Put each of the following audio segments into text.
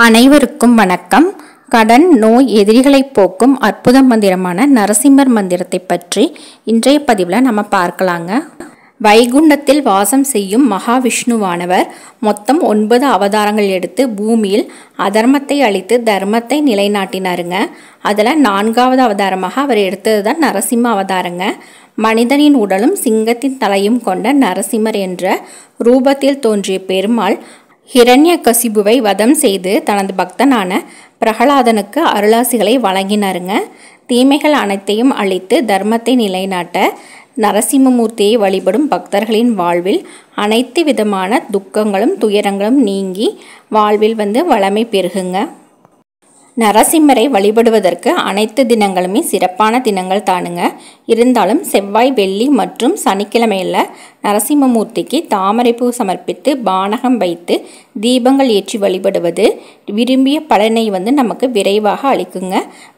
அனைவருக்கும் வணக்கம் கடன் நோய் எதிரிகளைப் போக்கும் அற்புத மந்திரமான நரசிம்மர் மந்திரத்தை பற்றி இன்றைய பதிவில் நம்ம பார்க்கலாங்க வைகுண்டத்தில் வாசம் செய்யும் மகாவிஷ்ணுவானவர் மொத்தம் ஒன்பது அவதாரங்கள் எடுத்து பூமியில் அதர்மத்தை அழித்து தர்மத்தை நிலைநாட்டினாருங்க அதில் நான்காவது அவதாரமாக அவர் எடுத்தது தான் நரசிம்ம அவதாரங்க மனிதனின் உடலும் சிங்கத்தின் தலையும் கொண்ட நரசிம்மர் என்ற ரூபத்தில் தோன்றிய பெருமாள் ஹிரண்ய கசிபுவை வதம் செய்து தனது பக்தனான பிரகலாதனுக்கு அருளாசிகளை வழங்கினாருங்க தீமைகள் அனைத்தையும் அழித்து தர்மத்தை நிலைநாட்ட நரசிம்மமூர்த்தியை வழிபடும் பக்தர்களின் வாழ்வில் அனைத்து விதமான துக்கங்களும் துயரங்களும் நீங்கி வாழ்வில் வந்து வளமை பெருகுங்க நரசிம்மரை வழிபடுவதற்கு அனைத்து தினங்களுமே சிறப்பான தினங்கள் தானுங்க இருந்தாலும் செவ்வாய் வெள்ளி மற்றும் சனிக்கிழமையில் நரசிம்மமூர்த்திக்கு தாமரைப்பூ சமர்ப்பித்து பானகம் வைத்து தீபங்கள் ஏற்றி வழிபடுவது விரும்பிய பலனை வந்து நமக்கு விரைவாக அளிக்குங்க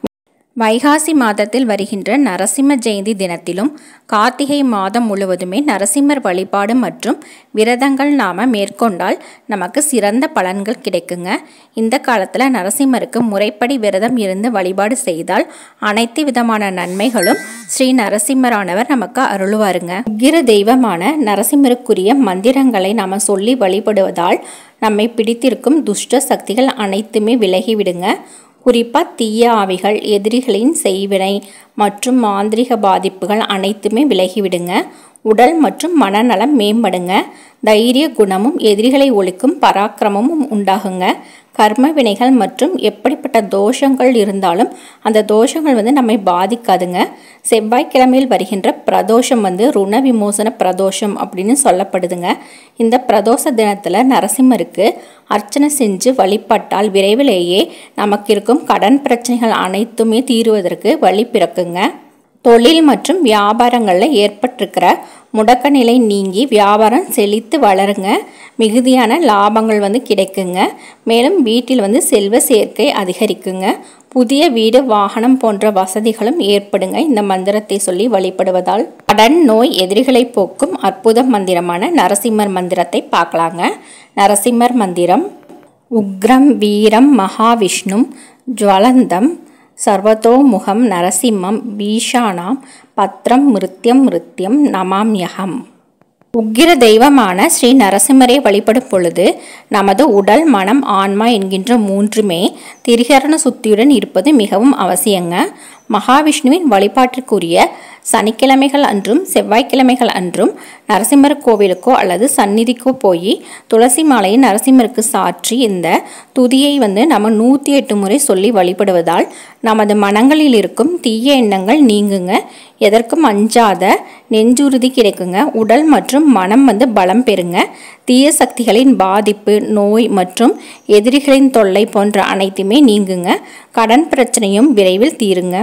வைகாசி மாதத்தில் வருகின்ற நரசிம்ம ஜெயந்தி தினத்திலும் கார்த்திகை மாதம் முழுவதுமே நரசிம்மர் வழிபாடு மற்றும் விரதங்கள் நாம் மேற்கொண்டால் நமக்கு சிறந்த பலன்கள் கிடைக்குங்க இந்த காலத்தில் நரசிம்மருக்கு முறைப்படி விரதம் இருந்து வழிபாடு செய்தால் அனைத்து விதமான நன்மைகளும் ஸ்ரீ நரசிம்மரானவர் நமக்கு அருளுவாருங்க உக்கிர தெய்வமான நரசிம்மருக்குரிய மந்திரங்களை நாம் சொல்லி வழிபடுவதால் நம்மை பிடித்திருக்கும் துஷ்ட சக்திகள் அனைத்துமே விலகிவிடுங்க குறிப்பாக தீய ஆவிகள் எதிரிகளின் செய்வினை மற்றும் மாந்திரிக பாதிப்புகள் அனைத்துமே விலகிவிடுங்க உடல் மற்றும் மனநலம் மேம்படுங்க தைரிய குணமும் எதிரிகளை ஒழிக்கும் பராக்கிரமமும் உண்டாகுங்க கர்ம வினைகள் மற்றும் எப்படிப்பட்ட தோஷங்கள் இருந்தாலும் அந்த தோஷங்கள் வந்து நம்மை பாதிக்காதுங்க செவ்வாய்க்கிழமையில் வருகின்ற பிரதோஷம் வந்து ருண விமோசன பிரதோஷம் அப்படின்னு சொல்லப்படுதுங்க இந்த பிரதோஷ தினத்தில் நரசிம்மருக்கு அர்ச்சனை செஞ்சு வழிபட்டால் விரைவிலேயே நமக்கு இருக்கும் கடன் பிரச்சனைகள் அனைத்துமே தீருவதற்கு வழி பிறக்குங்க தொழில் மற்றும் வியாபாரங்களில் ஏற்பட்டிருக்கிற முடக்க நிலை நீங்கி வியாபாரம் செழித்து வளருங்க மிகுதியான லாபங்கள் வந்து கிடைக்குங்க மேலும் வீட்டில் வந்து செல்வ சேர்க்கை அதிகரிக்குங்க புதிய வீடு வாகனம் போன்ற வசதிகளும் ஏற்படுங்க இந்த மந்திரத்தை சொல்லி வழிபடுவதால் கடன் நோய் எதிரிகளை போக்கும் அற்புத மந்திரமான நரசிம்மர் மந்திரத்தை பார்க்கலாங்க நரசிம்மர் மந்திரம் உக்ரம் வீரம் மகாவிஷ்ணும் ஜுவலந்தம் சர்வதோமுகம் நரசிம்மம் பீஷானாம் பத்ரம் மிருத்யம் மிருத்யம் நமாம்யகம் உக்கிர தெய்வமான ஸ்ரீ நரசிம்மரை வழிபடும் பொழுது நமது உடல் மனம் ஆன்மா என்கின்ற மூன்றுமே திரிகரண சுத்தியுடன் இருப்பது மிகவும் அவசியங்க மகாவிஷ்ணுவின் வழிபாட்டிற்குரிய சனிக்கிழமைகள் அன்றும் செவ்வாய்க்கிழமைகள் அன்றும் நரசிம்மர் கோவிலுக்கோ அல்லது சந்நிதிக்கோ போய் துளசி மாலையை நரசிம்மருக்கு சாற்றி இந்த துதியை வந்து நம்ம நூற்றி எட்டு முறை சொல்லி வழிபடுவதால் நமது மனங்களில் இருக்கும் தீய எண்ணங்கள் நீங்குங்க எதற்கும் அஞ்சாத நெஞ்சுறுதி கிடைக்குங்க உடல் மற்றும் மனம் வந்து பலம் பெறுங்க தீய சக்திகளின் பாதிப்பு நோய் மற்றும் எதிரிகளின் தொல்லை போன்ற அனைத்துமே நீங்குங்க கடன் பிரச்சனையும் விரைவில் தீருங்க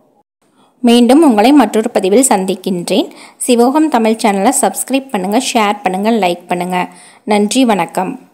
மீண்டும் உங்களை மற்றொரு பதிவில் சந்திக்கின்றேன் சிவோகம் தமிழ் சேனலை சப்ஸ்கிரைப் பண்ணுங்கள் ஷேர் பண்ணுங்கள் லைக் பண்ணுங்கள் நன்றி வணக்கம்